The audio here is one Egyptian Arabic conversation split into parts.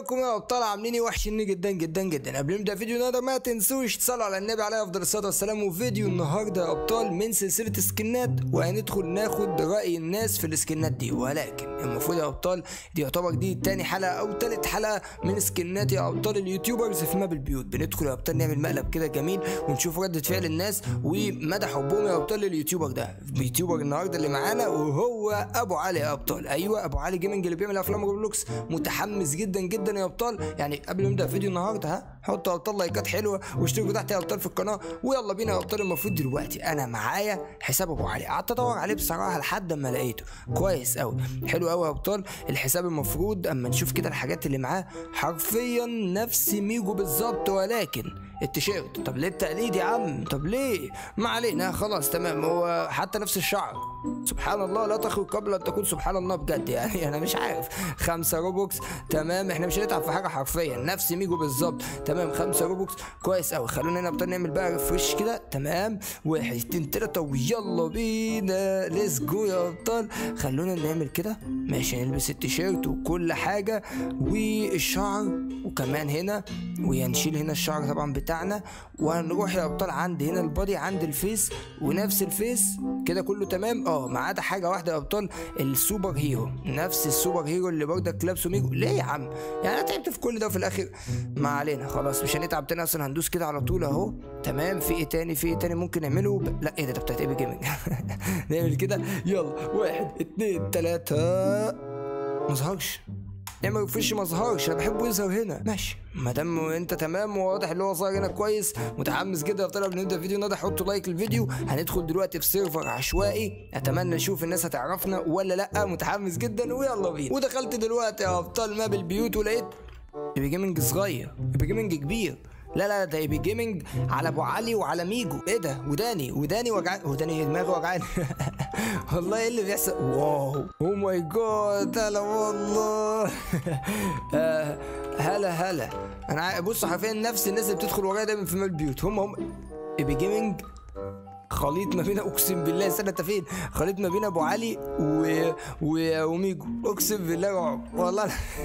ازيكم يا ابطال عاملين ايه وحشني جدا جدا جدا قبل ما نبدا فيديو النهارده ما تنسوش تصلوا على النبي عليه افضل الصلاه والسلام وفيديو النهارده يا ابطال من سلسله سكنات وهندخل ناخد راي الناس في السكنات دي ولكن المفروض يا ابطال دي يعتبر دي تاني حلقه او تالت حلقه من سكنات يا ابطال اليوتيوبرز في ماب البيوت بندخل يا ابطال نعمل مقلب كده جميل ونشوف رده فعل الناس ومدى حبهم يا ابطال لليوتيوبر ده اليوتيوبر النهارده اللي معانا وهو ابو علي يا ابطال ايوه ابو علي جيمنج اللي بيعمل افلام روبلوكس متحمس جدا جدا يا ابطال يعني قبل ما نبدا فيديو النهارده ها حطوا يا ابطال لايكات حلوه واشتركوا تحت يا ابطال في القناه ويلا بينا يا ابطال المفروض دلوقتي انا معايا حساب ابو علي قعدت ادور عليه بصراحه لحد ما لقيته كويس قوي حلو قوي يا ابطال الحساب المفروض اما نشوف كده الحاجات اللي معاه حرفيا نفس ميجو بالظبط ولكن التيشيرت طب ليه التقليد يا عم طب ليه ما علينا خلاص تمام هو حتى نفس الشعر سبحان الله لا تخرج قبل ان تكون سبحان الله بجد يعني انا مش عارف خمسة روبوكس تمام احنا مش هنتعب في حاجه حرفيا نفس ميجو بالظبط تمام خمسة روبوكس كويس قوي خلونا هنا ابطال نعمل بقى ريفرش كده تمام واحد اتنين تلاته ويلا بينا ليتس جو يا ابطال خلونا نعمل كده ماشي نلبس التيشيرت وكل حاجه والشعر وكمان هنا وهنشيل هنا الشعر طبعا بتاعنا وهنروح يا ابطال عند هنا البادي عند الفيس ونفس الفيس كده كله تمام اه ما عدا حاجه واحده يا ابطال السوبر هيرو نفس السوبر هيرو اللي برضك لابسه ميجو ليه يا عم يعني انا تعبت في كل ده وفي الاخر ما علينا خلاص مش هنتعب تاني اصلا هندوس كده على طول اهو تمام في ايه تاني في ايه تاني ممكن نعمله ب... لا ايه ده ده بتاعت ايبي جيمنج نعمل كده يلا واحد اتنين تلاته ما ظهرش نعمل ريفرش ما ظهرش انا بحبه يظهر هنا ماشي ما دام انت تمام وواضح اللي هو ظاهر هنا كويس متحمس جدا طلع قبل نبدا الفيديو النهارده حطوا لايك الفيديو هندخل دلوقتي في سيرفر عشوائي اتمنى اشوف الناس هتعرفنا ولا لا متحمس جدا ويلا بينا ودخلت دلوقتي يا ابطال ماب البيوت ولقيت ايبي جيمنج صغير ايبي جيمنج كبير لا لا ده ايبي جيمنج على ابو علي وعلى ميجو ايه ده وداني وداني وجعان وداني دماغي وجعان والله ايه اللي بيحصل واو او ماي جاد هلا والله آه، هلا هلا انا عا- بص حرفيا نفس الناس اللي بتدخل ورايا دايما في مال البيوت هم هم ايبي جيمنج خليط ما بين اقسم بالله استنى انت فين خليط ما بين ابو علي و... و... وميجو اقسم بالله رعب والله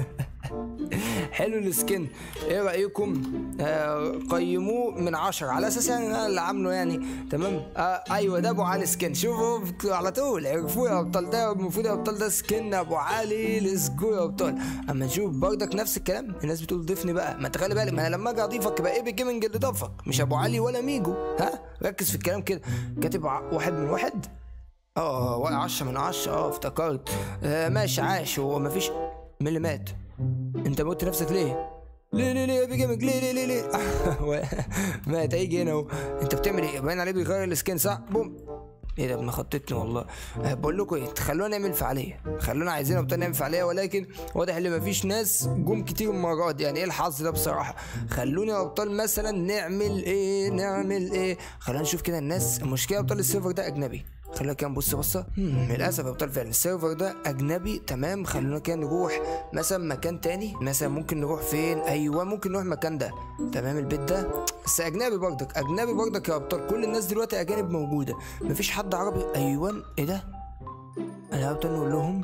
حلو السكن ايه رايكم آه قيموه من عشرة على اساس يعني انا اللي عامله يعني تمام آه ايوه ده ابو علي سكن شوفوا على طول عرفوه يا ابطال ده المفروض يا ابطال ده سكن ابو علي ليتس جو يا ابطال اما نشوف برضك نفس الكلام الناس بتقول ضيفني بقى ما تخلي بالك ما انا لما اجي اضيفك يبقى ايه جيمنج اللي ضافك مش ابو علي ولا ميجو ها ركز في الكلام كده كاتب ع- واحد من واحد اه وا- عشرة من عشرة اه افتكرت آه ماشي عاش هو مفيش مين اللي مات انت موت نفسك ليه ليه ليه ليه يا بيجامك ليه ليه ليه ليه و- مات هيجي هنا اهو انت بتعمل ايه باين عليه بيغير السكين صح بوم ايه ده ما خطتني والله أه، بقول لكم ايه خلونا نعمل فعاليه خلونا عايزين ابطال نعمل فعاليه ولكن واضح ان مفيش ناس جم كتير المره دي يعني ايه الحظ ده بصراحه خلوني يا ابطال مثلا نعمل ايه نعمل ايه خلينا نشوف كده الناس المشكله يا ابطال السيرفر ده اجنبي خلينا كده نبص بصه هم، للاسف يا ابطال فعلا السيرفر ده اجنبي تمام خلونا كده نروح مثلا مكان تاني مثلا ممكن نروح فين ايوه ممكن نروح مكان ده تمام البيت ده بس اجنبي برضك اجنبي برضك يا ابطال كل الناس دلوقتي اجانب موجوده مفيش حد عربي ايوه ايه ده انا يا ابطال نقول لهم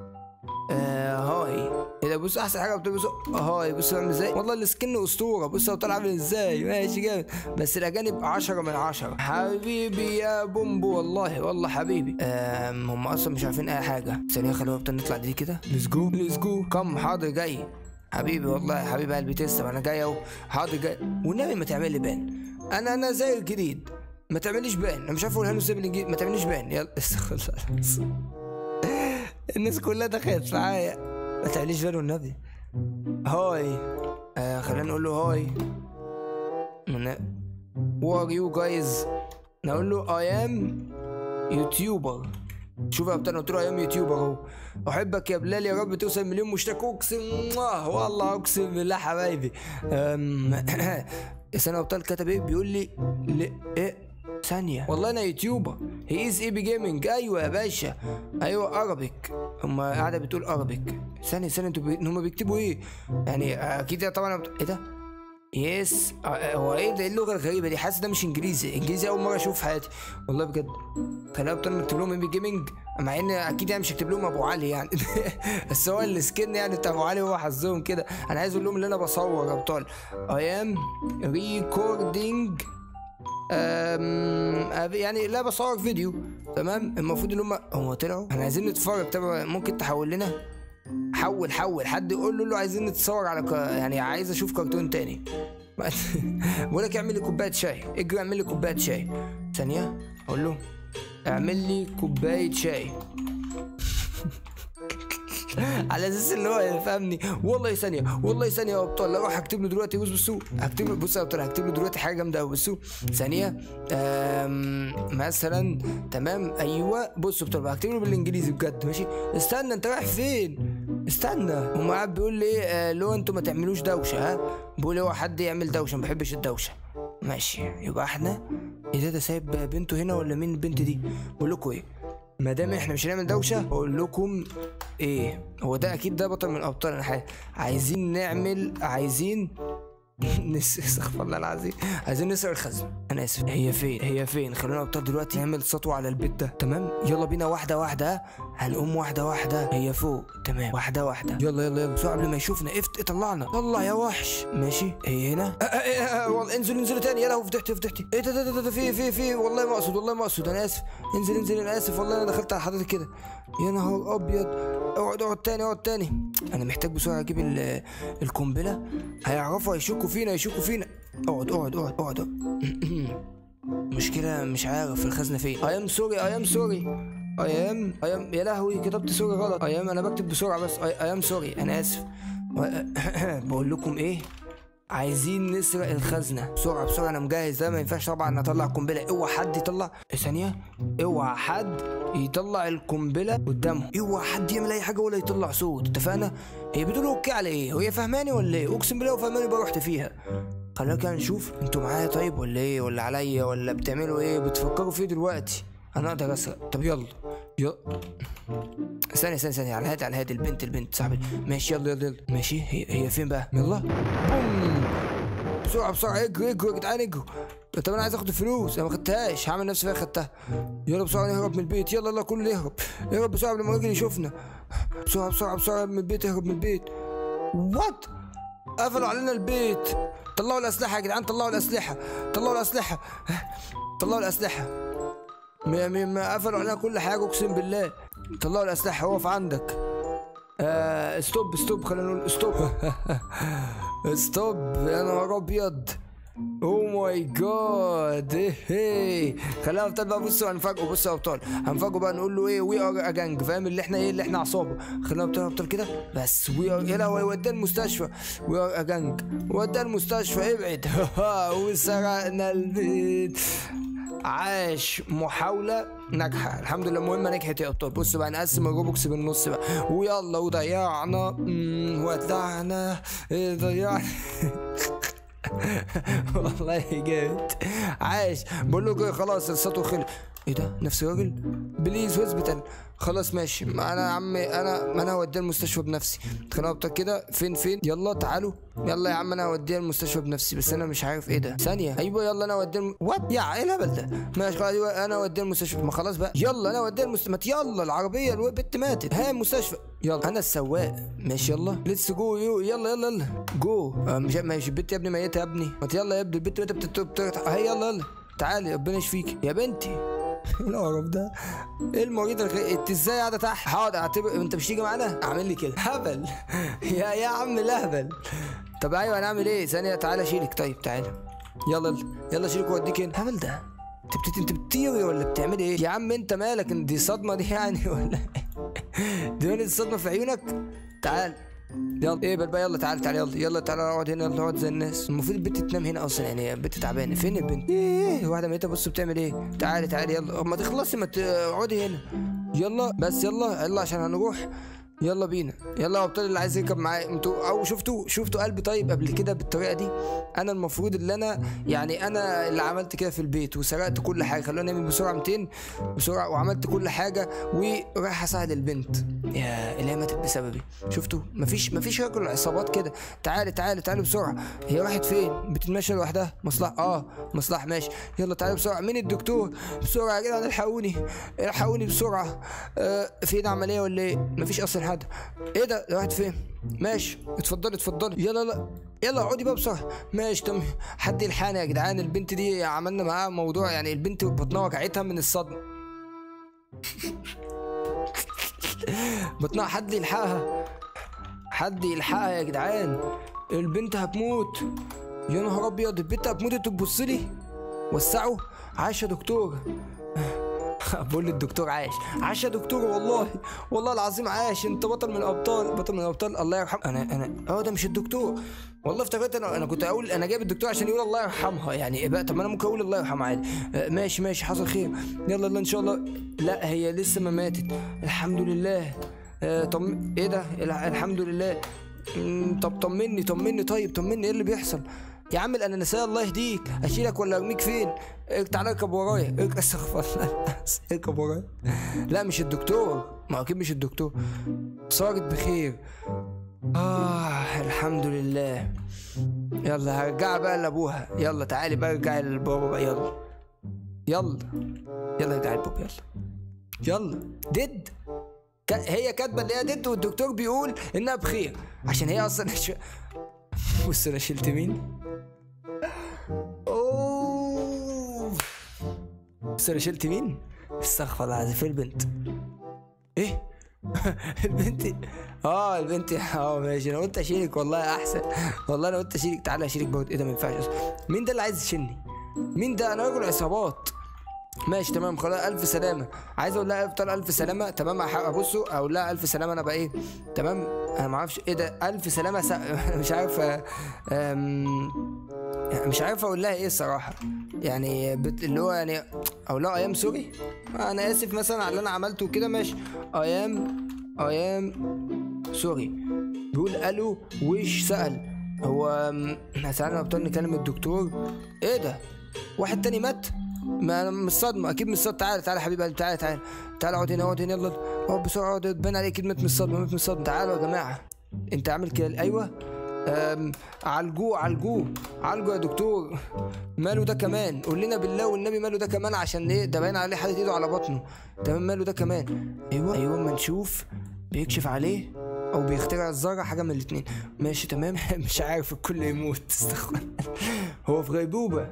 آه هاي ايه ده بص احسن حاجه بتقول بص هاي بص عامل ازاي والله السكن اسطوره بص هو طالع عامل ازاي ماشي جامد بس الاجانب 10 من 10 حبيبي يا بومبو والله والله حبيبي آم هم اصلا مش عارفين اي حاجه ثانيه خلونا نبدا نطلع دي كده ليتس جو ليتس جو كم حاضر جاي حبيبي والله يا حبيب قلبي تسلم انا جاي اهو حاضر جاي والنبي ما تعمل لي بان انا انا زي الجديد ما تعمليش بان انا مش عارف اقولها له ازاي بالانجليزي ما تعمليش بان يلا استغفر الله الناس كلها دخلت معايا ما تعمليش بان والنبي هاي آه خلينا نقول له هاي من وار يو جايز نقول له اي ام يوتيوبر شوف يا ابطال قلت له اي ام يوتيوبر اهو احبك يا بلال يا رب توصل مليون مشترك اقسم الله والله اقسم بالله حبايبي أم، استنى يا ابطال كتب ايه بيقول لي ل... ايه ثانية والله انا يوتيوبر هي از اي بي جيمنج ايوه يا باشا ايوه ارابيك هم قاعدة بتقول ارابيك ثانية ثانية انتوا بي... هم بيكتبوا ايه؟ يعني اكيد طبعا ايه ده؟ يس آه، هو ايه ده ايه اللغه الغريبه دي حاسس ده مش انجليزي انجليزي اول مره اشوف في حياتي والله بجد خلينا ابطال نكتب لهم ام بي جيمنج مع ان اكيد يعني مش هكتب لهم ابو علي يعني بس هو السكن يعني بتاع ابو علي هو حظهم كده انا عايز اقول لهم ان انا بصور يا ابطال I am recording أم يعني لا بصور فيديو تمام المفروض ان هم هم طلعوا احنا عايزين نتفرج طب ممكن تحول لنا حول حول حد يقول له, له عايزين نتصور على ك... يعني عايز اشوف كرتون تاني بقول لك اعمل لي كوبايه شاي اجري اعمل لي كوبايه شاي ثانيه اقول له اعمل لي كوبايه شاي على اساس ان هو يفهمني والله ثانيه والله ثانيه يا ابطال اروح هكتب له دلوقتي بص بصوا هكتب له بص يا ابطال هكتب له دلوقتي حاجه جامده قوي بصوا ثانيه آم، مثلا تمام ايوه بص يا ابطال هكتب له بالانجليزي بجد ماشي استنى انت رايح فين استنى هم قاعد بيقول لي ايه آه، لو انتوا ما تعملوش دوشه ها بيقول هو حد يعمل دوشه ما بحبش الدوشه ماشي يبقى احنا ايه ده ده سايب بنته هنا ولا مين البنت دي بقول لكم ايه ما دام احنا مش هنعمل دوشه اقول لكم ايه هو ده اكيد ده بطل من ابطال الحياه عايزين نعمل عايزين نس استغفر الله العظيم عايزين نسرق الخزنه انا اسف هي فين هي فين خلونا ابطال دلوقتي نعمل سطوه على البيت ده تمام يلا بينا واحده واحده ها؟ هنقوم واحده واحده هي فوق تمام واحده واحده يلا يلا يلا بسرعه قبل ما يشوفنا افت طلعنا طلع يا وحش ماشي هي هنا أه أه أه أه والله انزل انزل تاني يا لهوي فضحتي فضحتي ايه ده ده ده, ده في في في والله ما اقصد والله ما اقصد انا اسف انزل انزل انا اسف والله انا دخلت على حضرتك كده يا نهار ابيض اقعد اقعد تاني اقعد تاني انا محتاج بسرعه اجيب ال- القنبله هيعرفوا هيشكوا فينا هيشكوا فينا اقعد اقعد اقعد اقعد مشكلة مش عارف الخزنة فين اي ام سوري اي ام سوري اي ام اي ام يا لهوي كتبت سوري غلط اي ام انا بكتب بسرعة بس اي ام سوري انا اسف بقول لكم ايه عايزين نسرق الخزنة بسرعة بسرعة انا مجهز ده ما ينفعش طبعا اطلع قنبلة اوعى حد يطلع ثانية اوعى حد يطلع القنبلة قدامه اوعى حد يعمل اي حاجة ولا يطلع صوت اتفقنا هي بتقول اوكي على ايه وهي فهماني ولا ايه اقسم بالله وفهماني بقى رحت فيها خلينا كده نشوف انتوا معايا طيب ولا ايه ولا عليا ولا بتعملوا ايه بتفكروا في ايه دلوقتي انا اقدر اسرق طب يلا يلا ثانية ثانية ثانية على الهادي على الهادي البنت البنت صاحبي ماشي يلا يلا يلا ماشي هي هي فين بقى يلا بوم بسرعة بسرعة اجروا اجروا يا جدعان اجروا طب انا عايز اخد الفلوس انا ما خدتهاش هعمل نفسي فيها خدتها يلا بسرعة نهرب من البيت يلا يلا كله يهرب يهرب بسرعة قبل ما الراجل يشوفنا بسرعة بسرعة بسرعة من البيت اهرب من البيت وات قفلوا علينا البيت طلعوا الأسلحة يا جدعان طلعوا الأسلحة طلعوا الأسلحة طلعوا الأسلحة ما ما ما قفلوا علينا كل حاجة أقسم بالله طلعوا الأسلحة اقف عندك آه ستوب ستوب خلينا نقول ستوب ستوب يا نهار أبيض او ماي جاد ايه خلينا ابطال بقى بصوا هنفاجئه بصوا يا ابطال هنفاجئه بقى نقول له ايه وي ار جانج فاهم اللي احنا ايه اللي احنا عصابه خلينا ابطال ابطال كده بس وي ار يا لهوي وداه المستشفى وي ار جانج وداه المستشفى ابعد وسرقنا البيت عاش محاولة ناجحة الحمد لله المهمة نجحت يا ابطال بصوا بقى نقسم الروبوكس بالنص بقى ويلا وضيعنا مم، ودعنا إيه، ضيعنا والله جامد عاش بقول له كده خلاص السطو خلص ايه ده نفس الراجل بليز هوسبيتال خلاص ماشي ما انا يا عمي انا ما انا هوديها المستشفى بنفسي خلينا ابطال كده فين فين يلا تعالوا يلا يا عم انا هوديها المستشفى بنفسي بس انا مش عارف ايه ده ثانيه ايوه يلا انا هوديها الم... وات يا ايه الهبل ده ماشي خلاص أيوة انا هوديها المستشفى ما خلاص بقى يلا انا هوديها المستشفى ما يلا العربيه البنت ماتت ها المستشفى يلا انا السواق ماشي يلا ليتس جو يو يلا يلا يلا جو آه، مش مش البنت يا ابني ميته يا ابني ما يلا يا ابني البنت ميته بتت- بت- هي يلا يلا تعالي ربنا يشفيك يا بنتي ايه القرف ده؟ ايه المريض الغ... انت ازاي قاعده تحت؟ حاضر اعتبر انت مش تيجي معانا؟ اعمل لي كده هبل يا يا عم الهبل طب ايوه هنعمل ايه؟ ثانيه تعالى اشيلك طيب تعالى يلا يلا يلا اشيلك واوديك هنا هبل ده انت بت... انت بتطيري ولا بتعملي ايه؟ يا عم انت مالك انت دي صدمه دي يعني ولا دي ولد الصدمه في عيونك؟ تعال يلا ايه بقى يلا تعال تعال يلا يلا تعال اقعد هنا يلا اقعد زي الناس المفروض البنت تنام هنا اصلا يعني البنت تعبانه فين البنت ايه واحده ميته بص بتعمل ايه تعالي تعالي يلا ما تخلصي ما تقعدي هنا يلا بس يلا يلا عشان هنروح يلا بينا يلا يا ابطال اللي عايز يركب معايا انتوا او شفتوا شفتوا قلبي طيب قبل كده بالطريقه دي انا المفروض اللي انا يعني انا اللي عملت كده في البيت وسرقت كل حاجه خلوني نعمل بسرعه 200 بسرعه وعملت كل حاجه ورايح اساعد البنت يا اللي هي ماتت بسببي شفتوا مفيش مفيش راجل عصابات كده تعالي تعالي تعالي بسرعه هي راحت فين بتتمشى لوحدها مصلحه اه مصلحه ماشي يلا تعالي بسرعه مين الدكتور بسرعه يا جدعان الحقوني الحقوني بسرعه آه فين عمليه ولا ايه مفيش اصلا حد ايه ده راحت فين ماشي اتفضلي اتفضلي يلا لا يلا اقعدي بقى بسرعه ماشي تمام حد يلحقني يا جدعان البنت دي عملنا معاها موضوع يعني البنت بطنها وجعتها من الصدمه بطنها حد يلحقها حد يلحقها يا جدعان البنت هتموت يا نهار ابيض البنت هتموت انتوا تبص لي وسعوا عاش يا دكتور بقول للدكتور عاش عاش يا دكتور والله والله العظيم عاش انت بطل من الابطال بطل من الابطال الله يرحمه انا انا اه ده مش الدكتور والله افتكرت انا انا كنت اقول انا جايب الدكتور عشان يقول الله يرحمها يعني إيه بقى طب ما انا ممكن اقول الله يرحمها عادي آه، ماشي ماشي حصل خير يلا يلا ان شاء الله لا هي لسه ما ماتت الحمد لله آه، طب ايه ده الح- الحمد لله مم، طب طمني طمني طيب طمني ايه اللي بيحصل يا عم الاناناسيه الله يهديك اشيلك ولا ارميك فين إيه، تعالى اركب ورايا إيه، استغفر الله اركب ورايا لا مش الدكتور ما اكيد مش الدكتور صارت بخير اه الحمد لله يلا هرجعها بقى لابوها يلا تعالي بقى ارجعي للبابا بقى يلا يلا يلا ارجعي لبابا يلا يلا دد ك- هي كاتبه اللي هي دد والدكتور بيقول انها بخير عشان هي اصلا ش... بص انا شلت مين اوه بص انا شلت مين استغفر الله العظيم فين البنت ايه البنت اه البنت اه ماشي انا قلت اشيلك والله احسن والله انا قلت اشيلك تعالى اشيلك برضه ايه ده ما ينفعش أصلاً. مين ده اللي عايز يشيلني مين ده انا راجل عصابات ماشي تمام خلاص الف سلامه عايز اقول لها ابطال الف سلامه تمام أح- ابصوا اقول لها الف سلامه انا بقى ايه تمام انا ما اعرفش ايه ده الف سلامه س... مش عارف آه، أم... يعني مش عارف اقول لها ايه الصراحه يعني بت... اللي هو يعني اقول لها ايام سوري انا اسف مثلا على اللي انا عملته كده ماشي ايام ايام سوري بيقول الو وش سال هو أم، احنا سالنا ابطال نكلم الدكتور ايه ده واحد تاني مات ما انا مش صدمه اكيد مش صدمه تعالى تعالى يا حبيب قلبي تعالى تعالى تعالى اقعد هنا اقعد هنا يلا اقعد بسرعه اقعد تبان عليك كلمه من الصدمه مات من الصدمه تعالوا يا جماعه انت عامل كده ايوه أم، عالجوه عالجوه عالجوه يا دكتور ماله ده كمان قول لنا بالله والنبي ماله ده كمان عشان ايه ده باين عليه حاطط ايده على بطنه تمام ماله ده كمان ايوه ايوه ما نشوف بيكشف عليه او بيخترع الذره حاجه من الاتنين ماشي تمام مش عارف الكل يموت استغفر هو في غيبوبه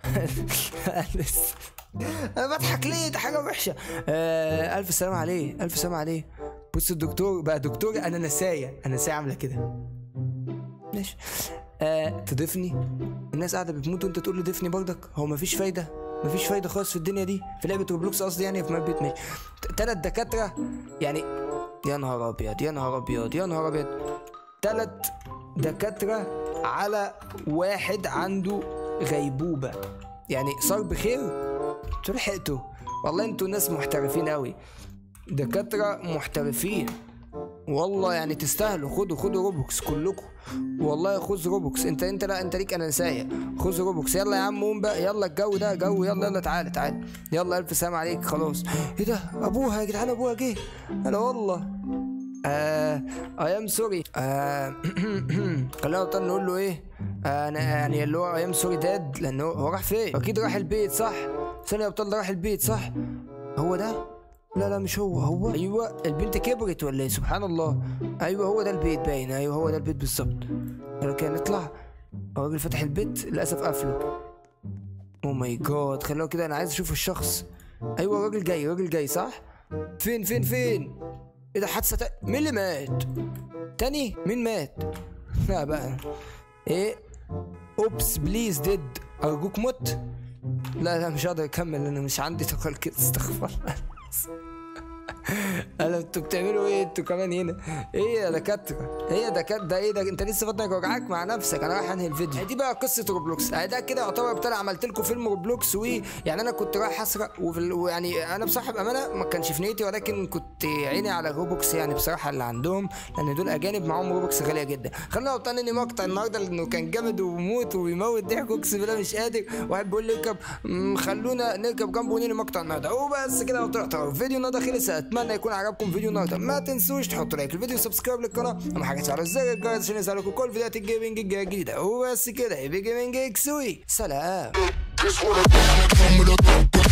لسه. انا بضحك ليه ده حاجه وحشه آه الف سلام عليه الف سلام عليه بص الدكتور بقى دكتور انا نسايه انا نسايه عامله كده ماشي آه تضيفني الناس قاعده بتموت وانت تقول لي ضيفني برضك هو مفيش فايده مفيش فايده خالص في الدنيا دي في لعبه روبلوكس قصدي يعني في مابيت ماشي تلات دكاتره يعني يا نهار ابيض يا نهار ابيض يا نهار ابيض تلات دكاتره على واحد عنده غيبوبه يعني صار بخير انتوا لحقتوا والله انتوا ناس محترفين قوي دكاتره محترفين والله يعني تستاهلوا خدوا خدوا روبوكس كلكم والله خذ روبوكس انت انت لا انت ليك انانسايه خذ روبوكس يلا يا عم قوم بقى يلا الجو ده جو يلا يلا تعالى تعالى يلا الف سلام عليك خلاص ايه ده ابوها يا جدعان ابوها جه انا والله آه ايام سوري آه خلينا نبطل نقول له ايه آه انا يعني اللي هو ايام سوري داد لان هو هو راح فين اكيد راح البيت صح ثانية ابطال ده راح البيت صح هو ده لا لا مش هو هو ايوه البنت كبرت ولا ايه سبحان الله ايوه هو ده البيت باين ايوه هو ده البيت بالظبط يلا كده نطلع الراجل فتح البيت للاسف قفله او ماي جاد خلوه كده انا عايز اشوف الشخص ايوه الراجل جاي الراجل جاي صح فين فين فين ايه ده حادثه تا... مين اللي مات تاني مين مات لا بقى ايه اوبس بليز ديد ارجوك مت لا لا مش هقدر اكمل انا مش عندي طاقه كده استغفر الله انا انتوا بتعملوا ايه انتوا كمان هنا ايه يا دكاتره ايه يا دكاتره ده ايه ده انت لسه بطنك وجعاك مع نفسك انا رايح انهي الفيديو دي بقى قصه روبلوكس آه ده كده يعتبر ابتدى عملت لكم فيلم روبلوكس و يعني انا كنت رايح اسرق وفي ال- ويعني انا بصراحه بامانه ما كانش في نيتي ولكن كنت عيني على روبوكس يعني بصراحه اللي عندهم لان دول اجانب معاهم روبوكس غاليه جدا خلينا ابطال اني مقطع النهارده لانه كان جامد وبيموت وبيموت ضحك اقسم بالله مش قادر واحد بيقول لي اركب مم، خلونا نركب جنبه وننهي مقطع النهارده وبس كده ابطال احترام فيديو النهارده خلص اتمنى يكون عجبكم فيديو النهارده ما تنسوش تحطوا لايك الفيديو وسبسكرايب للقناه وما حاجه على زر الجرس عشان يسألكم كل فيديوهات الجيمنج الجديده وبس كده هيبي جيمنج اكسوي سلام This what I come with a